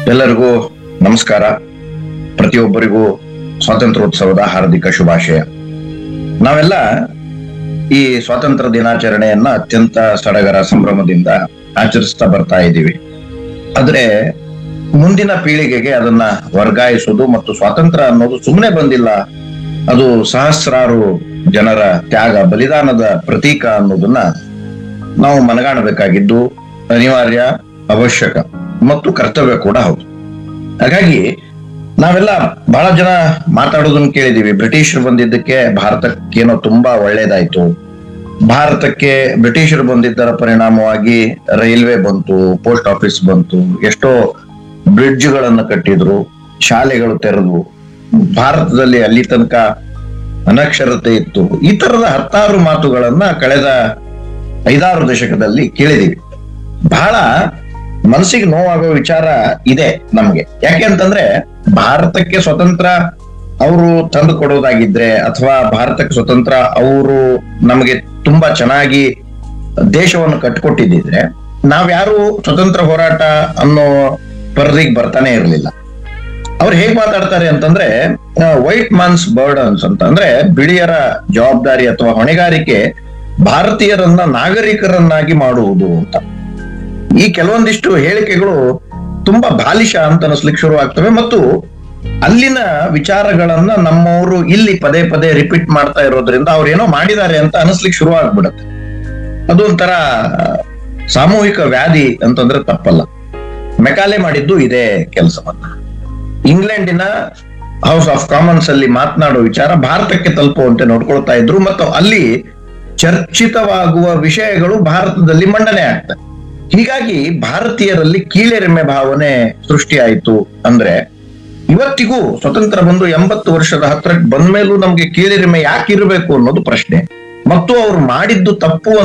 ಎಲ್ಲರಿಗೂ ನಮಸ್ಕಾರ ಪ್ರತಿಯೊಬ್ಬರಿಗೂ ಸ್ವಾತಂತ್ರ್ಯೋತ್ಸವದ ಹಾರ್ದಿಕ ಶುಭಾಶಯ ನಾವೆಲ್ಲ ಈ ಸ್ವಾತಂತ್ರ್ಯ ದಿನಾಚರಣೆಯನ್ನ ಅತ್ಯಂತ ಸಡಗರ ಸಂಭ್ರಮದಿಂದ ಆಚರಿಸ್ತಾ ಬರ್ತಾ ಇದ್ದೀವಿ ಆದ್ರೆ ಮುಂದಿನ ಪೀಳಿಗೆಗೆ ಅದನ್ನ ವರ್ಗಾಯಿಸೋದು ಮತ್ತು ಸ್ವಾತಂತ್ರ್ಯ ಅನ್ನೋದು ಸುಮ್ಮನೆ ಬಂದಿಲ್ಲ ಅದು ಸಹಸ್ರಾರು ಜನರ ತ್ಯಾಗ ಬಲಿದಾನದ ಪ್ರತೀಕ ಅನ್ನೋದನ್ನ ನಾವು ಮನಗಾಣಬೇಕಾಗಿದ್ದು ಅನಿವಾರ್ಯ ಅವಶ್ಯಕ ಮತ್ತು ಕರ್ತವ್ಯ ಕೂಡ ಹೌದು ಹಾಗಾಗಿ ನಾವೆಲ್ಲ ಬಹಳ ಜನ ಮಾತಾಡೋದನ್ನ ಕೇಳಿದೀವಿ ಬ್ರಿಟಿಷರು ಬಂದಿದ್ದಕ್ಕೆ ಭಾರತಕ್ಕೇನೋ ತುಂಬಾ ಒಳ್ಳೇದಾಯ್ತು ಭಾರತಕ್ಕೆ ಬ್ರಿಟಿಷರು ಬಂದಿದ್ದರ ಪರಿಣಾಮವಾಗಿ ರೈಲ್ವೆ ಬಂತು ಪೋಸ್ಟ್ ಆಫೀಸ್ ಬಂತು ಎಷ್ಟೋ ಬ್ರಿಡ್ಜ್ಗಳನ್ನ ಕಟ್ಟಿದ್ರು ಶಾಲೆಗಳು ತೆರೆದು ಭಾರತದಲ್ಲಿ ಅಲ್ಲಿ ತನಕ ಅನಕ್ಷರತೆ ಇತ್ತು ಈ ತರದ ಹತ್ತಾರು ಮಾತುಗಳನ್ನ ಕಳೆದ ಐದಾರು ದಶಕದಲ್ಲಿ ಕೇಳಿದೀವಿ ಬಹಳ ಮನಸ್ಸಿಗೆ ನೋವಾಗೋ ವಿಚಾರ ಇದೆ ನಮ್ಗೆ ಯಾಕೆ ಅಂತಂದ್ರೆ ಭಾರತಕ್ಕೆ ಸ್ವತಂತ್ರ ಅವರು ತಂದು ಕೊಡೋದಾಗಿದ್ರೆ ಅಥವಾ ಭಾರತಕ್ಕೆ ಸ್ವತಂತ್ರ ಅವರು ನಮಗೆ ತುಂಬಾ ಚೆನ್ನಾಗಿ ದೇಶವನ್ನು ಕಟ್ಕೊಟ್ಟಿದ್ದಿದ್ರೆ ನಾವ್ಯಾರು ಸ್ವತಂತ್ರ ಹೋರಾಟ ಅನ್ನೋ ಪರದಿಗೆ ಬರ್ತಾನೆ ಇರಲಿಲ್ಲ ಅವ್ರು ಹೇಗ್ ಮಾತಾಡ್ತಾರೆ ಅಂತಂದ್ರೆ ವೈಟ್ ಮನ್ಸ್ ಬರ್ಡನ್ಸ್ ಅಂತ ಅಂದ್ರೆ ಬಿಳಿಯರ ಜವಾಬ್ದಾರಿ ಅಥವಾ ಹೊಣೆಗಾರಿಕೆ ಭಾರತೀಯರನ್ನ ನಾಗರಿಕರನ್ನಾಗಿ ಮಾಡುವುದು ಅಂತ ಈ ಕೆಲವೊಂದಿಷ್ಟು ಹೇಳಿಕೆಗಳು ತುಂಬಾ ಬಾಲಿಶ ಅಂತ ಅನಿಸ್ಲಿಕ್ಕೆ ಶುರು ಆಗ್ತವೆ ಮತ್ತು ಅಲ್ಲಿನ ವಿಚಾರಗಳನ್ನ ನಮ್ಮವರು ಇಲ್ಲಿ ಪದೇ ಪದೇ ರಿಪೀಟ್ ಮಾಡ್ತಾ ಇರೋದ್ರಿಂದ ಅವ್ರು ಏನೋ ಮಾಡಿದ್ದಾರೆ ಅಂತ ಅನಿಸ್ಲಿಕ್ಕೆ ಶುರು ಆಗ್ಬಿಡುತ್ತೆ ಅದು ಒಂಥರ ಸಾಮೂಹಿಕ ವ್ಯಾಧಿ ಅಂತಂದ್ರೆ ತಪ್ಪಲ್ಲ ಮೆಕಾಲೆ ಮಾಡಿದ್ದು ಇದೇ ಕೆಲಸವನ್ನ ಇಂಗ್ಲೆಂಡಿನ ಹೌಸ್ ಆಫ್ ಕಾಮನ್ಸ್ ಅಲ್ಲಿ ಮಾತನಾಡೋ ವಿಚಾರ ಭಾರತಕ್ಕೆ ತಲುಪುವಂತೆ ನೋಡ್ಕೊಳ್ತಾ ಇದ್ರು ಮತ್ತು ಅಲ್ಲಿ ಚರ್ಚಿತವಾಗುವ ವಿಷಯಗಳು ಭಾರತದಲ್ಲಿ ಮಂಡನೆ ಆಗ್ತವೆ ಹೀಗಾಗಿ ಭಾರತೀಯರಲ್ಲಿ ಕೀಳೆರಿಮೆ ಭಾವನೆ ಸೃಷ್ಟಿಯಾಯಿತು ಅಂದ್ರೆ ಇವತ್ತಿಗೂ ಸ್ವತಂತ್ರ ಬಂದು ಎಂಬತ್ತು ವರ್ಷದ ಹತ್ರಕ್ಕೆ ಬಂದ್ಮೇಲೂ ನಮ್ಗೆ ಕೀಳೆರಿಮೆ ಯಾಕೆ ಇರಬೇಕು ಅನ್ನೋದು ಪ್ರಶ್ನೆ ಮತ್ತು ಅವ್ರು ಮಾಡಿದ್ದು ತಪ್ಪು